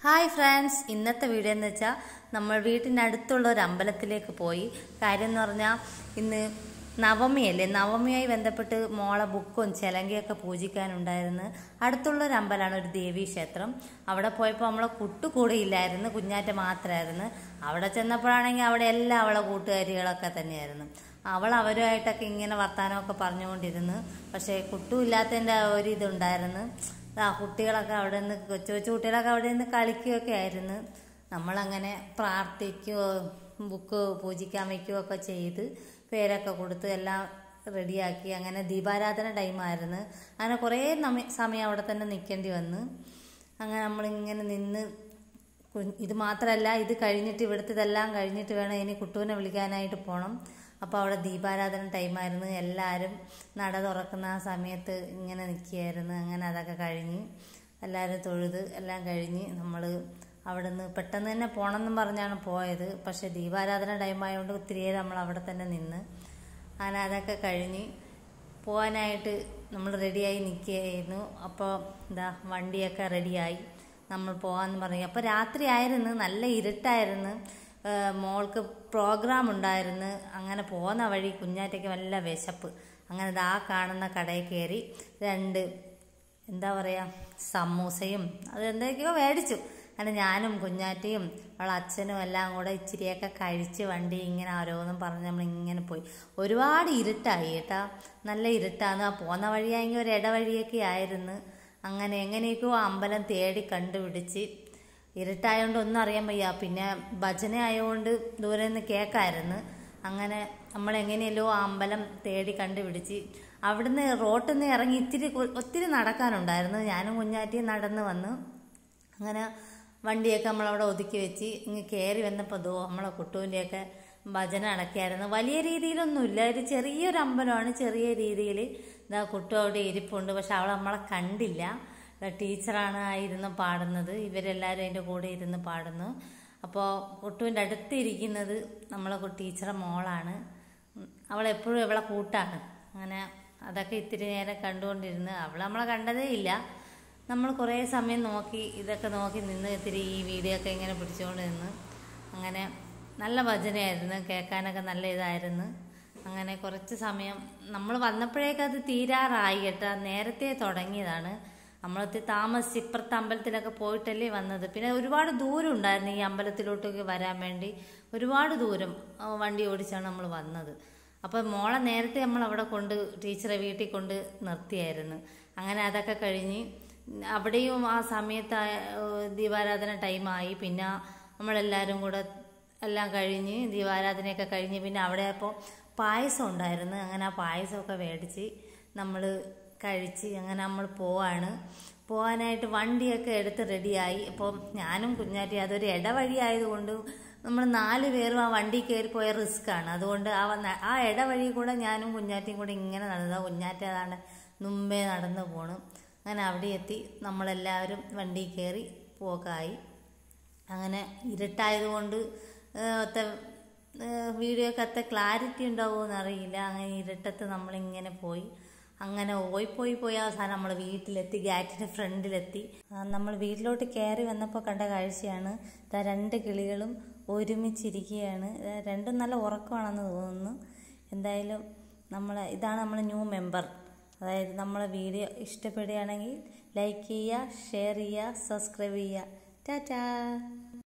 hi friends ഇന്നത്തെ video എന്ന് വെച്ചാൽ നമ്മൾ വീട്ടിൻ്റെ അടുത്തുള്ള ഒരു അമ്പലത്തിലേക്ക് പോയി കാര്യം എന്ന് പറഞ്ഞാൽ ഇന്ന് നവമിയല്ലേ നവമിയായി ബന്ധപ്പെട്ട് മോളെ ബുക്കും ചിലങ്കയൊക്കെ പൂജിക്കാനുണ്ടായിരുന്നു അടുത്തുള്ള ഒരു അമ്പലമാണ് ഒരു ദേവീ ക്ഷേത്രം അവിടെ പോയപ്പോൾ നമ്മളെ കുട്ടു കൂടെ ഇല്ലായിരുന്നു കുഞ്ഞാറ്റ മാത്രമായിരുന്നു അവിടെ ചെന്നപ്പോഴാണെങ്കിൽ അവിടെ എല്ലാ അവളെ കൂട്ടുകാരികളൊക്കെ തന്നെയായിരുന്നു അവൾ അവരുമായിട്ടൊക്കെ ഇങ്ങനെ വർത്തമാനമൊക്കെ പറഞ്ഞുകൊണ്ടിരുന്നു പക്ഷേ കുട്ടു ഇല്ലാത്തതിൻ്റെ ഒരു ഇതുണ്ടായിരുന്നു ആ കുട്ടികളൊക്കെ അവിടെ നിന്ന് കൊച്ചു കൊച്ചു കുട്ടികളൊക്കെ അവിടെ നിന്ന് കളിക്കുകയൊക്കെ ആയിരുന്നു നമ്മളങ്ങനെ പ്രാർത്ഥിക്കുകയോ ബുക്ക് പൂജിക്കാൻ വയ്ക്കുകയോ ഒക്കെ ചെയ്ത് പേരൊക്കെ കൊടുത്ത് എല്ലാം റെഡിയാക്കി അങ്ങനെ ദീപാരാധന ടൈമായിരുന്നു അങ്ങനെ കുറേ നമ- സമയം അവിടെ തന്നെ നിൽക്കേണ്ടി വന്നു അങ്ങനെ നമ്മളിങ്ങനെ നിന്ന് കു- ഇത് മാത്രമല്ല ഇത് കഴിഞ്ഞിട്ട് ഇവിടുത്തെ ഇതെല്ലാം കഴിഞ്ഞിട്ട് വേണം ഇനി കുട്ടുവിനെ വിളിക്കാനായിട്ട് പോകണം അപ്പോൾ അവിടെ ദീപാരാധന ടൈമായിരുന്നു എല്ലാവരും നട തുറക്കുന്ന ആ സമയത്ത് ഇങ്ങനെ നിൽക്കുകയായിരുന്നു അങ്ങനെ അതൊക്കെ കഴിഞ്ഞ് എല്ലാവരും തൊഴുത് എല്ലാം കഴിഞ്ഞ് നമ്മൾ അവിടെ നിന്ന് പെട്ടെന്ന് തന്നെ പോകണം എന്നും പറഞ്ഞാണ് പോയത് പക്ഷേ ദീപാരാധന ടൈമായതുകൊണ്ട് ഒത്തിരിയേറെ നമ്മൾ അവിടെ തന്നെ നിന്ന് അങ്ങനെ അതൊക്കെ കഴിഞ്ഞ് പോകാനായിട്ട് നമ്മൾ റെഡിയായി നിൽക്കുകയായിരുന്നു അപ്പോൾ എന്താ വണ്ടിയൊക്കെ റെഡിയായി നമ്മൾ പോകാമെന്ന് പറഞ്ഞു അപ്പോൾ രാത്രി ആയിരുന്നു നല്ല ഇരുട്ടായിരുന്നു ഏഹ് മോൾക്ക് പ്രോഗ്രാം ഉണ്ടായിരുന്നു അങ്ങനെ പോകുന്ന വഴി കുഞ്ഞാറ്റയ്ക്ക് വല്ല വിശപ്പ് അങ്ങനെ ദാ കാണുന്ന കടയിൽ കയറി രണ്ട് എന്താ പറയുക സമൂസയും അത് എന്തൊക്കെയോ മേടിച്ചു അങ്ങനെ ഞാനും കുഞ്ഞാറ്റയും അവളെ അച്ഛനും എല്ലാം കൂടെ ഇച്ചിരിയൊക്കെ കഴിച്ച് വണ്ടി ഇങ്ങനെ ഓരോന്നും പറഞ്ഞ് നമ്മൾ ഇങ്ങനെ പോയി ഒരുപാട് ഇരുട്ടായി കേട്ടാ നല്ല ഇരുട്ടാണ് ആ പോകുന്ന വഴിയായെങ്കിൽ ഒരു ഇടവഴിയൊക്കെ ആയിരുന്നു അങ്ങനെ എങ്ങനെയൊക്കെയോ ആ അമ്പലം തേടി കണ്ടുപിടിച്ച് ഇരുട്ടായതുകൊണ്ട് ഒന്നും അറിയാൻ വയ്യ പിന്നെ ഭജന ആയതുകൊണ്ട് ദൂരെ നിന്ന് കേൾക്കായിരുന്നു അങ്ങനെ നമ്മൾ എങ്ങനെയല്ലോ ആ അമ്പലം തേടി കണ്ടുപിടിച്ച് അവിടുന്ന് റോട്ടിൽ നിന്ന് ഇറങ്ങി ഇത്തിരി കു- ഒത്തിരി നടക്കാനുണ്ടായിരുന്നു ഞാനും കുഞ്ഞാറ്റിയും നടന്ന് വന്നു അങ്ങനെ വണ്ടിയൊക്കെ നമ്മളവിടെ ഒതുക്കി വെച്ച് ഇങ്ങ് കയറി വന്നപ്പോൾ ദോ നമ്മളെ കുട്ടുവിൻ്റെയൊക്കെ ഭജന അടക്കിയായിരുന്നു വലിയ രീതിയിലൊന്നുമില്ല ഒരു ചെറിയൊരു അമ്പലമാണ് ചെറിയ രീതിയിൽ ഇതാ കുട്ടു അവിടെ ഇരിപ്പുണ്ട് പക്ഷെ അവൾ നമ്മളെ കണ്ടില്ല ടീച്ചറാണ് ആയിരുന്നു പാടുന്നത് ഇവരെല്ലാവരും അതിൻ്റെ കൂടെ ഇരുന്ന് പാടുന്നു അപ്പോൾ കുട്ടുവിൻ്റെ അടുത്ത് ഇരിക്കുന്നത് നമ്മളെ കു- ടീച്ചറെ മോളാണ് ഉം, അവളെപ്പോഴും ഇവളെ കൂട്ടാണ് അങ്ങനെ അതൊക്കെ ഇത്തിരി നേരം കണ്ടുകൊണ്ടിരുന്ന് അവൾ നമ്മളെ കണ്ടതേ ഇല്ല നമ്മൾ കുറേ സമയം നോക്കി ഇതൊക്കെ നോക്കി നിന്ന് ഇത്തിരി ഈ വീഡിയോ ഒക്കെ ഇങ്ങനെ പിടിച്ചുകൊണ്ട് നിന്ന് അങ്ങനെ നല്ല ഭജനയായിരുന്നു കേൾക്കാനൊക്കെ നല്ല ഇതായിരുന്നു അങ്ങനെ കുറച്ച് സമയം നമ്മൾ വന്നപ്പോഴേക്കും അത് തീരാറായി കേട്ടോ നേരത്തെ തുടങ്ങിയതാണ് നമ്മളത്തി താമസിച്ച് ഇപ്പുറത്തെ അമ്പലത്തിലൊക്കെ പോയിട്ടല്ലേ വന്നത് പിന്നെ ഒരുപാട് ദൂരം ഉണ്ടായിരുന്നു ഈ അമ്പലത്തിലോട്ടൊക്കെ വരാൻ വേണ്ടി ഒരുപാട് ദൂരം ആ, വണ്ടി ഓടിച്ചാണ് നമ്മൾ വന്നത് അപ്പോൾ മോളെ നേരത്തെ നമ്മൾ അവിടെ കൊണ്ട് ടീച്ചറെ വീട്ടിൽ കൊണ്ട് നിർത്തിയായിരുന്നു അങ്ങനെ അതൊക്കെ കഴിഞ്ഞ് അവിടെയും ആ സമയത്ത് ആ, ഏഹ്, ദീപാരാധന ടൈമായി പിന്നെ നമ്മളെല്ലാവരും കൂടെ എല്ലാം കഴിഞ്ഞ് ദീപാരാധനയൊക്കെ കഴിഞ്ഞ് പിന്നെ അവിടെ അപ്പോൾ പായസം ഉണ്ടായിരുന്നു അങ്ങനെ ആ പായസമൊക്കെ മേടിച്ച് നമ്മൾ കഴിച്ച് അങ്ങനെ നമ്മൾ പോവാണ് പോകാനായിട്ട് വണ്ടിയൊക്കെ എടുത്ത് റെഡിയായി അപ്പോൾ ഞാനും കുഞ്ഞാറ്റി അതൊരു ഇടവഴി ആയതുകൊണ്ട് നമ്മൾ നാല് പേരും ആ വണ്ടി കയറി പോയ റിസ്ക്കാണ് അതുകൊണ്ട് ആ വന്ന- ആ ഇടവഴി കൂടെ ഞാനും കുഞ്ഞാറ്റിയും കൂടെ ഇങ്ങനെ നടന്നത് കുഞ്ഞാറ്റ അതാണ് മുമ്പേ നടന്നു പോണു അങ്ങനെ അവിടെ എത്തി നമ്മളെല്ലാവരും വണ്ടി കയറി പോക്കായി അങ്ങനെ ഇരുട്ടായതുകൊണ്ട് ഏഹ്, ഒത്ത വീഡിയോ ഒക്കെ അത്ര ക്ലാരിറ്റി ഉണ്ടാവുമോ എന്നറിയില്ല അങ്ങനെ ഇരുട്ടത്ത് നമ്മളിങ്ങനെ പോയി അങ്ങനെ പോയി പോയി പോയി അവസാനം നമ്മൾ വീട്ടിലെത്തി ഗാറ്റിൻ്റെ ഫ്രണ്ടിലെത്തി ആ, നമ്മൾ വീട്ടിലോട്ട് കയറി വന്നപ്പോൾ കണ്ട കാഴ്ചയാണ് ദാ രണ്ട് കിളികളും ഒരുമിച്ചിരിക്കുകയാണ് ദാ രണ്ടും നല്ല ഉറക്കമാണെന്ന് തോന്നുന്നു എന്തായാലും നമ്മൾ ഇതാണ് നമ്മൾ ന്യൂ മെമ്പർ അതായത് നമ്മളെ വീഡിയോ ഇഷ്ടപ്പെടുകയാണെങ്കിൽ ലൈക്ക് ചെയ്യുക ഷെയർ ചെയ്യുക സബ്സ്ക്രൈബ് ചെയ്യുക ടാറ്റാ